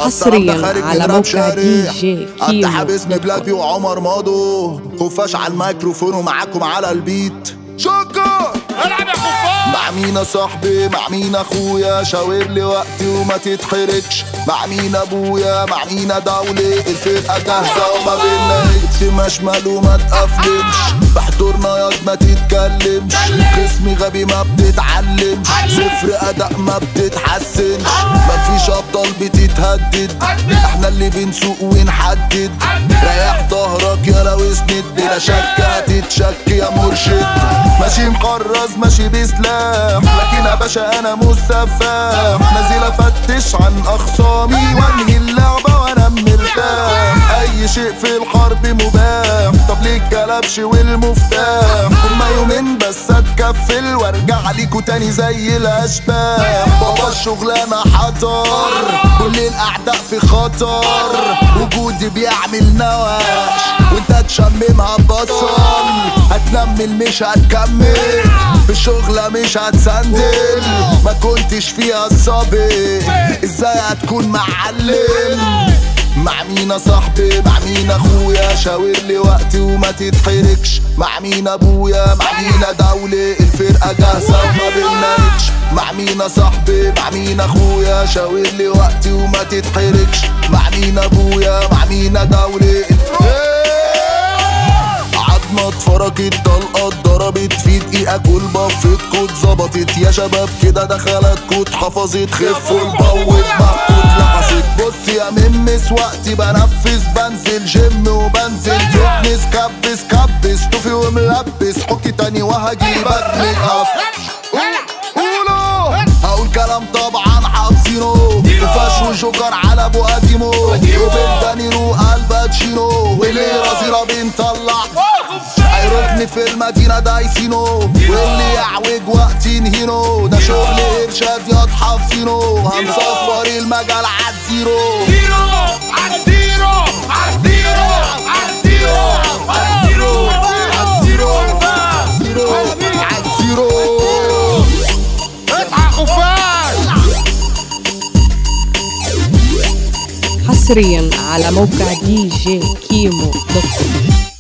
حصريا على موقع دي جي كيمو افتح باسم بلابي وعمر ماضو خفاش على الميكروفون ومعاكم على البيت شكر العب يا خفاش مع مين يا صاحبي مع مين اخويا شاور لي وقتي وما تتحركش مع مين ابويا مع مين دولي الفرقه جاهزه وما بينا اكتم شمال وما تقفلمش بحضورنا ياض ما تتكلمش خصمي غبي ما بتتعلمش صفر اداء ما بتتحسنش مفيش ابطال بتتهدد احنا اللي بنسوق ونحدد ريح ظهرك يا لو اسند بلا شك هتتشك يا مرشد ماشي مقرز ماشي بسلاح لكن يا باشا انا مش سفاح نازل افتش عن اخصامي وانهي اللعبه وانا مرتاح اي شيء في الحرب مباح طب ليه الكلبش والمفتاح هما يومين بس اتكفل وارجع ليكوا تاني زي الاشباح بابا الشغلانه حضر كل الاعداء في خطر وجودي بيعمل نواش وانت تشممها بصل هتنمل مش هتكمل في الشغلة مش هتسندل ما كنتش فيها الصبي ازاي هتكون معلم مع مين يا صاحبي مع مين اخويا شاور لي وقتي وما تتحركش مع مين ابويا مع مين دولي الفرقه جاهزه وما بنناقش مع مين يا صاحبي مع مين اخويا شاور لي وقتي وما تتحركش مع مين ابويا مع مين دولي عظمة اتفرجت طلقة اتضربت في دقيقة كل بفتكوا اتظبطت يا شباب كده دخلتكوا اتحفظت خفوا البوت محطوط لحظت بص يا ممس وقتي بنفذ بنزل جيم وبنزل فتنس كبس كبس طوفي وملبس حكي تاني وهجيبك من قف قولوا هقول كلام طبعا حافظينه وفاش وجوكر على ابو قديمو وبين دانيرو الباتشينو واللي رازيرا بنطلع هيركني في المدينة دايسينو واللي يعوج وقتي نهينو ده شغل ارشاد ياض حافظينو هنصفر المجال عالزيرو زيرو عالزيرو عالزيرو عالزيرو عالزيرو عالزيرو زيرو عالزيرو اصحى خفاش حصريا على موقع دي جي كيمو دوت كوم